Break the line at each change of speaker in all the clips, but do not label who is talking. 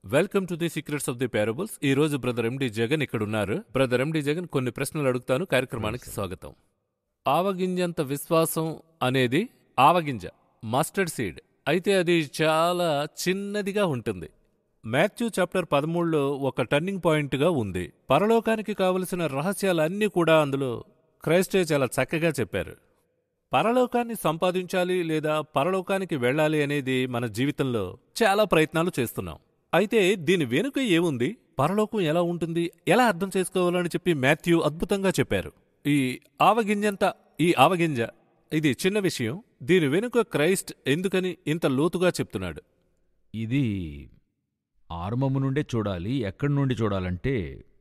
Welcome to the secrets of the parables ఈ రోజు brother ఎండి జగన్ ఇక్కడ ఉన్నారు బ్రదర్ ఎండి జగన్ కొన్ని ప్రశ్నలు అడుగుతాను కార్యక్రమానికి స్వాగతం ఆవగింజంత విశ్వాసం అనేది ఆవగింజ మస్టర్డ్ సీడ్ అయితే అది చాలా చిన్నదిగా ఉంటుంది మాథ్యూ చాప్టర్ పదమూడులో ఒక టర్నింగ్ పాయింట్గా ఉంది పరలోకానికి కావలసిన రహస్యాలన్నీ కూడా అందులో క్రైస్టే చాలా చక్కగా చెప్పారు పరలోకాన్ని సంపాదించాలి లేదా పరలోకానికి వెళ్ళాలి అనేది మన జీవితంలో చాలా ప్రయత్నాలు చేస్తున్నాం అయితే దీని వెనుక ఏముంది పరలోకం ఎలా ఉంటుంది ఎలా అర్థం చేసుకోవాలని చెప్పి మాథ్యూ అద్భుతంగా చెప్పారు ఈ ఆవగింజంత ఈ ఆవగింజ ఇది చిన్న విషయం దీని వెనుక క్రైస్ట్ ఎందుకని ఇంత లోతుగా చెప్తున్నాడు
ఇది ఆరంభము నుండే చూడాలి ఎక్కడి నుండి చూడాలంటే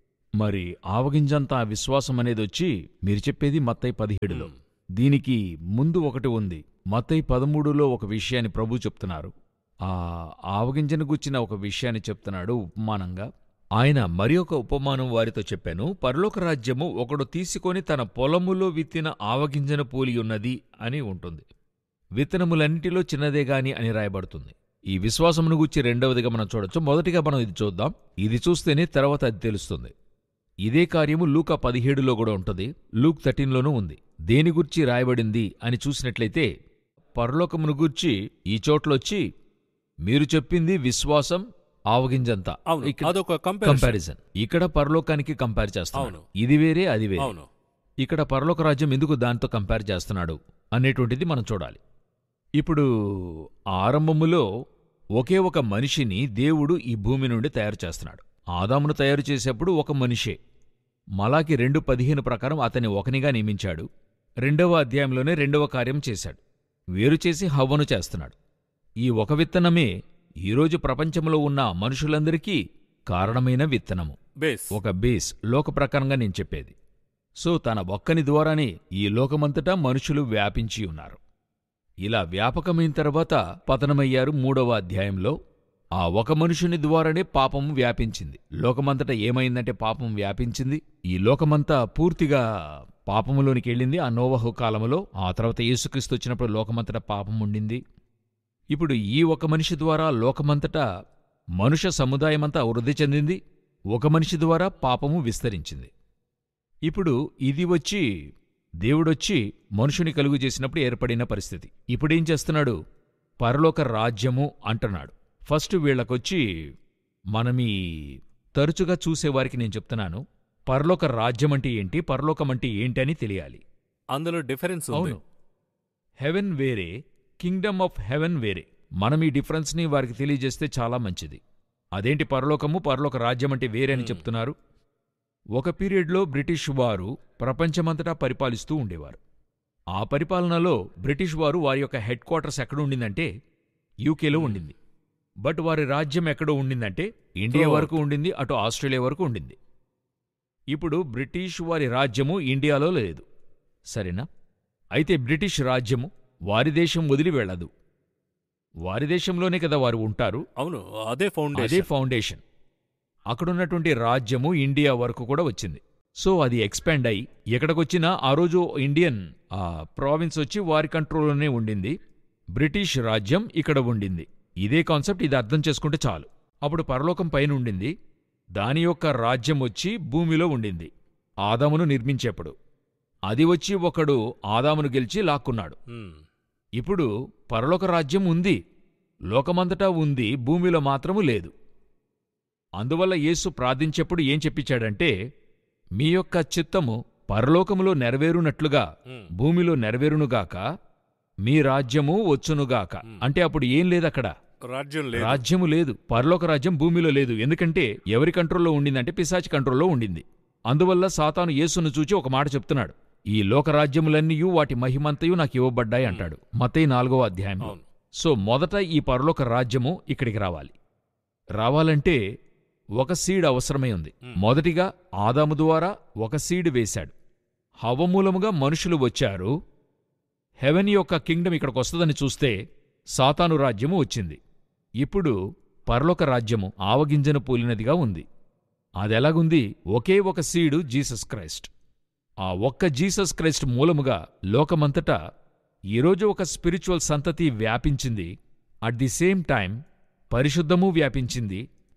మరి ఆవగింజంత ఆ విశ్వాసం అనేది వచ్చి మీరు చెప్పేది మత్తయి పదిహేడులో దీనికి ముందు ఒకటి ఉంది మత్తయి పదమూడులో ఒక విషయాన్ని ప్రభు చెప్తున్నారు ఆ ఆవగింజను గుచ్చిన ఒక విషయాన్ని చెప్తున్నాడు ఉపమానంగా ఆయన మరి ఒక ఉపమానం వారితో చెప్పాను పరలోక రాజ్యము ఒకడు తీసుకొని తన పొలములో విత్తిన ఆవగింజను పోలి ఉన్నది అని ఉంటుంది విత్తనములన్నిటిలో చిన్నదే గాని అని రాయబడుతుంది ఈ విశ్వాసమును గుచ్చి రెండవదిగా మనం చూడొచ్చు మొదటిగా మనం ఇది చూద్దాం ఇది చూస్తేనే తర్వాత అది తెలుస్తుంది ఇదే కార్యము లూకా పదిహేడులో కూడా ఉంటుంది లూక్ థర్టీన్లోనూ ఉంది దేని గురించి రాయబడింది అని చూసినట్లయితే పరలోకమును గూర్చి ఈ చోట్లొచ్చి మీరు చెప్పింది విశ్వాసం ఆవగింజంతా
అవును
ఇక్కడ
అదొక కంపారిజన్
కంపారిజన్ ఇక్కడ పరలోకానికి కంపేర్ చేస్తాడు
అవును.
ఇది వేరే అది వేరే
అవును
ఇక్కడ పరలోక రాజ్యం ఎందుకు దాంతో కంపేర్ చేస్తున్నాడు అనేటువంటిది మనం చూడాలి ఇప్పుడు ఆరంభములో ఒకే ఒక మనిషిని దేవుడు ఈ భూమి నుండి తయారు చేస్తున్నాడు ఆదామును తయారు చేసేప్పుడు ఒక మనిషే మలాకి రెండు పదిహేను ప్రకారం అతన్ని ఒకనిగా నియమించాడు రెండవ అధ్యాయంలోనే రెండవ కార్యం చేశాడు వేరు చేసి హవ్వను చేస్తున్నాడు ఈ ఒక విత్తనమే ఈరోజు ప్రపంచంలో ఉన్న మనుషులందరికీ కారణమైన విత్తనము
బేస్
ఒక బేస్ లోక ప్రకారంగా నేను చెప్పేది సో తన ఒక్కని ద్వారానే ఈ లోకమంతటా మనుషులు వ్యాపించి ఉన్నారు ఇలా వ్యాపకమైన తర్వాత పతనమయ్యారు మూడవ అధ్యాయంలో ఆ ఒక మనుషుని ద్వారానే పాపం వ్యాపించింది లోకమంతటా ఏమైందంటే పాపం వ్యాపించింది ఈ లోకమంతా పూర్తిగా పాపములోనికి వెళ్ళింది ఆ నోవహు కాలములో ఆ తర్వాత యేసుక్రీస్తు వచ్చినప్పుడు లోకమంతటా పాపం ఉండింది ఇప్పుడు ఈ ఒక మనిషి ద్వారా లోకమంతటా మనుష్య సముదాయమంతా వృద్ధి చెందింది ఒక మనిషి ద్వారా పాపము విస్తరించింది ఇప్పుడు ఇది వచ్చి దేవుడొచ్చి మనుషుని కలుగు చేసినప్పుడు ఏర్పడిన పరిస్థితి ఇప్పుడేం చేస్తున్నాడు పరలోక రాజ్యము అంటున్నాడు ఫస్ట్ వీళ్ళకొచ్చి మనమీ తరచుగా చూసేవారికి నేను చెప్తున్నాను పరలోక రాజ్యం అంటే ఏంటి పరలోకం అంటే ఏంటి అని తెలియాలి
అందులో డిఫరెన్స్ ఉంది
అవును హెవెన్ వేరే కింగ్డమ్ ఆఫ్ హెవెన్ వేరే మనం ఈ డిఫరెన్స్ని వారికి తెలియజేస్తే చాలా మంచిది అదేంటి పరలోకము పరలోక రాజ్యం అంటే వేరే అని
Hmm.
చెప్తున్నారు ఒక పీరియడ్లో బ్రిటిష్ వారు ప్రపంచమంతటా పరిపాలిస్తూ ఉండేవారు ఆ పరిపాలనలో బ్రిటిష్ వారు వారి యొక్క హెడ్ క్వార్టర్స్ ఎక్కడ ఉండిందంటే యూకేలో
Hmm.
ఉండింది బట్ వారి రాజ్యం ఎక్కడ ఉండిందంటే ఇండియా
Throughout.
వరకు ఉండింది అటు ఆస్ట్రేలియా వరకు ఉండింది ఇప్పుడు బ్రిటిష్ వారి రాజ్యము ఇండియాలో లేదు సరేనా అయితే బ్రిటిష్ రాజ్యము వారి దేశం వదిలి వెళ్ళదు వారి దేశంలోనే కదా వారు ఉంటారు
అవును అదే
అదే
ఫౌండేషన్
ఫౌండేషన్ అక్కడున్నటువంటి రాజ్యము ఇండియా వరకు కూడా వచ్చింది సో అది ఎక్స్పాండ్ అయి ఎక్కడికొచ్చినా ఆ రోజు ఇండియన్ ఆ ప్రావిన్స్ వచ్చి వారి కంట్రోల్లోనే ఉండింది బ్రిటిష్ రాజ్యం ఇక్కడ ఉండింది ఇదే కాన్సెప్ట్ ఇది అర్థం చేసుకుంటే చాలు అప్పుడు పరలోకం పైన ఉండింది దాని యొక్క రాజ్యం వచ్చి భూమిలో ఉండింది ఆదామును నిర్మించేప్పుడు అది వచ్చి ఒకడు ఆదామును గెలిచి లాక్కున్నాడు
మ్మ్.
ఇప్పుడు పరలోక రాజ్యం ఉంది లోకమంతటా ఉంది భూమిలో మాత్రము లేదు అందువల్ల యేసు ప్రార్థించేప్పుడు ఏం చెప్పించాడంటే మీ యొక్క చిత్తము పరలోకములో నెరవేరునట్లుగా
మ్మ్.
భూమిలో నెరవేరునుగాక మీ రాజ్యము వచ్చునుగాక
మ్.
అంటే అప్పుడు ఏం లేదక్కడ
రాజ్యం లేదు
రాజ్యము లేదు పరలోక రాజ్యం భూమిలో లేదు ఎందుకంటే ఎవరి కంట్రోల్లో ఉండిందంటే పిశాచి కంట్రోల్లో ఉండింది అందువల్ల సాతాను యేసును చూచి ఒక మాట చెప్తున్నాడు ఈ లోకరాజ్యములన్నీయూ వాటి మహిమంతయు నాకు ఇవ్వబడ్డాయి అంటాడు మతయి నాలుగవ అధ్యాయం
అవును
సో మొదట ఈ పరలోక రాజ్యము ఇక్కడికి రావాలి రావాలంటే ఒక సీడ్ అవసరమై ఉంది
మ్.
మొదటిగా ఆదాము ద్వారా ఒక సీడ్ వేశాడు హవమూలముగా మనుషులు వచ్చారు హెవెన్ యొక్క కింగ్డమ్ ఇక్కడికి వస్తుందని చూస్తే సాతాను రాజ్యము వచ్చింది ఇప్పుడు పరలోక రాజ్యము ఆవగింజను పోలినదిగా ఉంది అదెలాగుంది ఒకే ఒక సీడు జీసస్ క్రైస్ట్ ఆ ఒక్క జీసస్ క్రైస్ట్ మూలముగా లోకమంతటా ఈరోజు ఒక స్పిరిచువల్ సంతతి వ్యాపించింది అట్ ది సేమ్ టైం పరిశుద్ధము వ్యాపించింది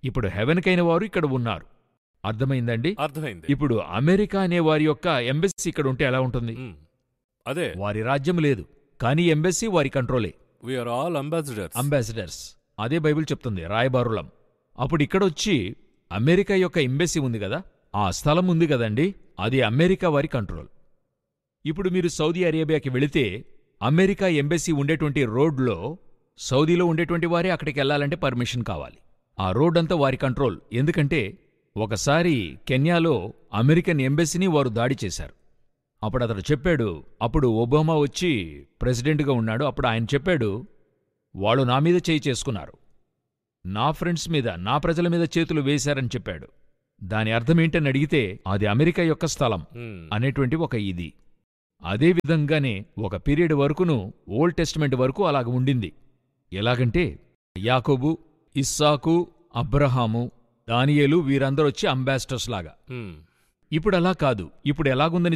ఇప్పుడు హెవెన్కైన వారు ఇక్కడ ఉన్నారు అర్థమైందండి
అర్థమైంది
ఇప్పుడు అమెరికా అనే వారి యొక్క ఎంబెస్సీ ఇక్కడ ఉంటే ఎలా ఉంటుంది
మ్. అదే
వారి రాజ్యం లేదు కానీ ఎంబెస్సీ వారి కంట్రోలే
వీఆర్ ఆల్ అంబాసిడర్స్
అంబాసిడర్స్ అదే బైబిల్ చెప్తుంది రాయబారులం అప్పుడు ఇక్కడొచ్చి అమెరికా యొక్క ఎంబెస్సీ ఉంది కదా ఆ స్థలం ఉంది కదండి అది అమెరికా వారి కంట్రోల్ ఇప్పుడు మీరు సౌదీ అరేబియాకి వెళితే అమెరికా ఎంబెస్సీ ఉండేటువంటి రోడ్లో సౌదీలో ఉండేటువంటి వారే అక్కడికి వెళ్ళాలంటే పర్మిషన్ కావాలి ఆ రోడ్ అంతా వారి కంట్రోల్ ఎందుకంటే ఒకసారి కెన్యాలో అమెరికన్ ఎంబెస్సీని వారు దాడి చేశారు అప్పుడు అతడు చెప్పాడు అప్పుడు ఒబామా వచ్చి ప్రెసిడెంట్గా ఉన్నాడు అప్పుడు ఆయన చెప్పాడు వాళ్ళు నా మీద చేయి చేసుకున్నారు నా ఫ్రెండ్స్ మీద నా ప్రజల మీద చేతులు వేశారని చెప్పాడు దాని అర్థమేంటని అడిగితే అది అమెరికా యొక్క స్థలం
మ్.
అనేటువంటి ఒక ఇది అదే విధంగానే ఒక పీరియడ్ వరకును ఓల్డ్ టెస్టిమెంట్ వరకు అలాగ ఉండింది ఎలాగంటే యాకోబు ఇస్సాకు అబ్రహాము దానియేలు వీరందరూ వచ్చి అంబాసిడర్స్ లాగా
మ్.
ఇప్పుడు అలా కాదు ఇప్పుడు ఎలాగుందని